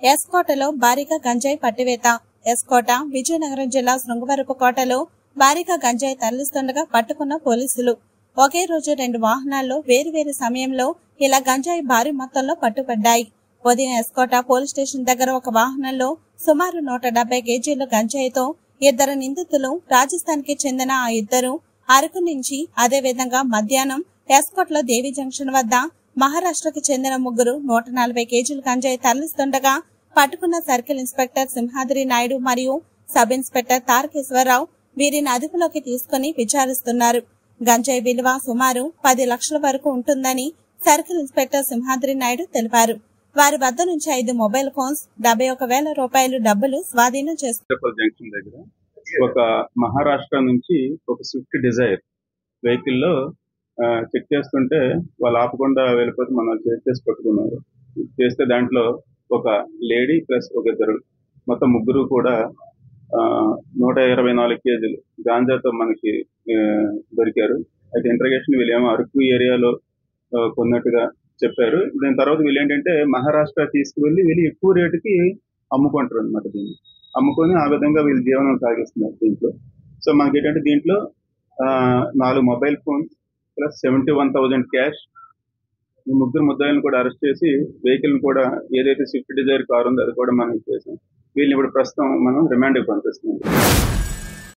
ఎస్కోటలో భారీగా గంజాయి పట్టివేత ఎస్కోట విజయనగరం జిల్లా శృంగవరపు కోటలో భారీగా గంజాయి తరలిస్తుండగా పట్టుకున్న పోలీసులు ఒకే రోజు రెండు వాహనాల్లో వేరువేరు సమయంలో ఇలా గంజాయి భారీ మొత్తంలో పట్టుబడ్డాయి ఉదయం ఎస్కోట పోలీస్ స్టేషన్ దగ్గర ఒక వాహనంలో సుమారు నూట డెబ్బై కేజీల గంజాయితో ఇద్దరు నిందితులు రాజస్థాన్ కి చెందిన ఆ ఇద్దరు అరకు నుంచి అదే విధంగా మధ్యాహ్నం ఎస్కోట్ లో దేవి జంక్షన్ వద్ద మహారాష్ట్రకు చెందిన ముగ్గురు నూట నలభై కేజీల గంజాయి తరలిస్తుండగా పట్టుకున్న సర్కిల్ ఇన్స్పెక్టర్ సింహాద్రి నాయుడు మరియు సబ్ ఇన్స్పెక్టర్ తారకేశ్వరరావు వీరిని అదుపులోకి తీసుకుని విచారిస్తున్నారు గంజాయి విలువ సుమారు పది లక్షల వరకు ఉంటుందని సర్కిల్ ఇన్స్పెక్టర్ సింహాద్రి నాయుడు తెలిపారు వారి వద్ద నుంచి ఐదు మొబైల్ ఫోన్స్ డెబ్బై ఒక వేల రూపాయలు డబ్బులు స్వాధీనం చేసుకున్నారు చిత్రపల్ జంక్షన్ దగ్గర ఒక మహారాష్ట్ర నుంచి ఒక స్విఫ్ట్ డిజైర్ వెహికల్ లో చెక్ చేస్తుంటే వాళ్ళు ఆపకుండా వెళ్ళిపోతే మనం చెక్ చేసి పట్టుకున్నారు చేస్తే దాంట్లో ఒక లేడీ ప్లస్ ఒక ఇద్దరు మొత్తం ముగ్గురు కూడా ఆ, నూట ఇరవై నాలుగు కేజీలు గాంజాతో మనకి ఆ, దొరికారు అయితే ఇంటర్గేషన్ వీళ్ళేమో అరకు ఏరియాలో ఆ, కొన్నట్టుగా చెప్పారు దాని తర్వాత వీళ్ళు ఏంటంటే మహారాష్ట్ర తీసుకువెళ్ళి వీళ్ళు ఎక్కువ రేటుకి అమ్ముకుంటారు అనమాట దీన్ని అమ్ముకొని ఆ విధంగా వీళ్ళు జీవనం సాగిస్తున్నారు దీంట్లో సో మనకి ఏంటంటే దీంట్లో ఆ, నాలుగు mobile phones plus seventy one thousand cash ఈ ముగ్గురు ముద్దాయిలను కూడా అరెస్ట్ చేసి వెహికల్ కూడా ఏదైతే స్విఫ్ట్ డిజైర్ కార్ ఉందో అది కూడా మనం ఇచ్చేసాం వీళ్ళని ఇప్పుడు ప్రస్తుతం మనం రిమాండ్కి పంపిస్తున్నాం